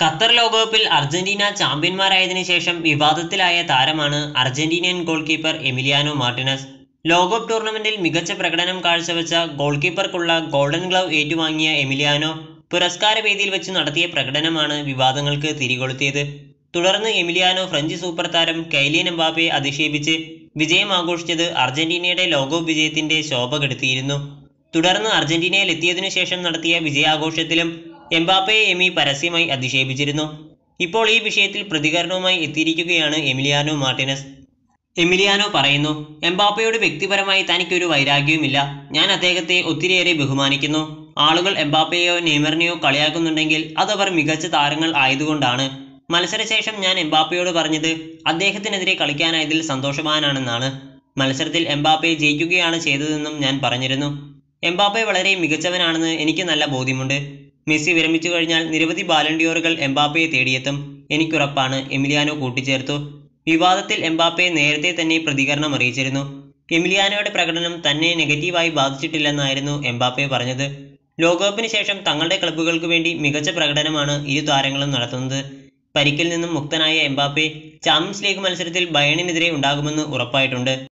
Qatar ലോകകപ്പിൽ Argentina ചാമ്പ്യന്മാരായതിനു ശേഷം വിവാദത്തിലായ താരമാണ് Argentinian goalkeeper Emiliano Martinez ലോകകപ്പ് ടൂർണമെന്റിൽ മികച്ച പ്രകടനം കാഴ്ചവെച്ച ഗോൾ കീപ്പർക്കുള്ള ഗോൾഡൻ ഗ്ലൗ ഏറ്റുവാങ്ങിയ എമിലിയാനോ പുരസ്കാര വേദിയിൽ വെച്ച് നടത്തിയ പ്രകടനമാണ് വിവാദങ്ങൾക്ക് തിരികൊളുത്തിയത് തുടർന്ന് എമിലിയാനോ ഫ്രഞ്ച് സൂപ്പർ താരം കൈലിയൻ എംബാപ്പയെ അധിക്ഷേപിച്ച് വിജയം ആഘോഷിച്ചത് അർജന്റീനയുടെ ലോകകപ്പ് വിജയത്തിന്റെ ശോഭ കെടുത്തിയിരുന്നു തുടർന്ന് അർജന്റീനയിൽ എത്തിയതിനു ശേഷം നടത്തിയ വിജയാഘോഷത്തിലും എംബാപ്പയെ എമി പരസ്യമായി അധിക്ഷേപിച്ചിരുന്നു ഇപ്പോൾ ഈ വിഷയത്തിൽ പ്രതികരണവുമായി എത്തിയിരിക്കുകയാണ് എമിലിയാനോ മാർട്ടിനസ് എമിലിയാനോ പറയുന്നു എംബാപ്പയോട് വ്യക്തിപരമായി തനിക്കൊരു വൈരാഗ്യവുമില്ല ഞാൻ അദ്ദേഹത്തെ ഒത്തിരിയേറെ ബഹുമാനിക്കുന്നു ആളുകൾ എംബാപ്പയെയോ നെയ്മറിനെയോ കളിയാക്കുന്നുണ്ടെങ്കിൽ അതവർ മികച്ച താരങ്ങൾ ആയതുകൊണ്ടാണ് മത്സരശേഷം ഞാൻ എംബാപ്പയോട് പറഞ്ഞത് അദ്ദേഹത്തിനെതിരെ കളിക്കാനായതിൽ സന്തോഷവാനാണെന്നാണ് മത്സരത്തിൽ എംബാപ്പയെ ജയിക്കുകയാണ് ചെയ്തതെന്നും ഞാൻ പറഞ്ഞിരുന്നു എംബാപ്പെ വളരെ മികച്ചവനാണെന്ന് എനിക്ക് നല്ല ബോധ്യമുണ്ട് മെസ്സി വിരമിച്ചു കഴിഞ്ഞാൽ നിരവധി ബാലൻഡിയോറുകൾ എംബാപ്പയെ തേടിയെത്തും എനിക്കുറപ്പാണ് എമിലിയാനോ കൂട്ടിച്ചേർത്തു വിവാദത്തിൽ എംബാപ്പയെ നേരത്തെ തന്നെ പ്രതികരണം അറിയിച്ചിരുന്നു എമിലിയാനോയുടെ പ്രകടനം തന്നെ നെഗറ്റീവായി ബാധിച്ചിട്ടില്ലെന്നായിരുന്നു എംബാപ്പെ പറഞ്ഞത് ലോകകപ്പിന് ശേഷം തങ്ങളുടെ ക്ലബ്ബുകൾക്ക് വേണ്ടി മികച്ച പ്രകടനമാണ് ഇരു താരങ്ങളും നടത്തുന്നത് പരിക്കിൽ നിന്നും മുക്തനായ എംബാപ്പെ ചാമ്പ്യൻസ് ലീഗ് മത്സരത്തിൽ ബയണിനെതിരെ ഉണ്ടാകുമെന്ന് ഉറപ്പായിട്ടുണ്ട്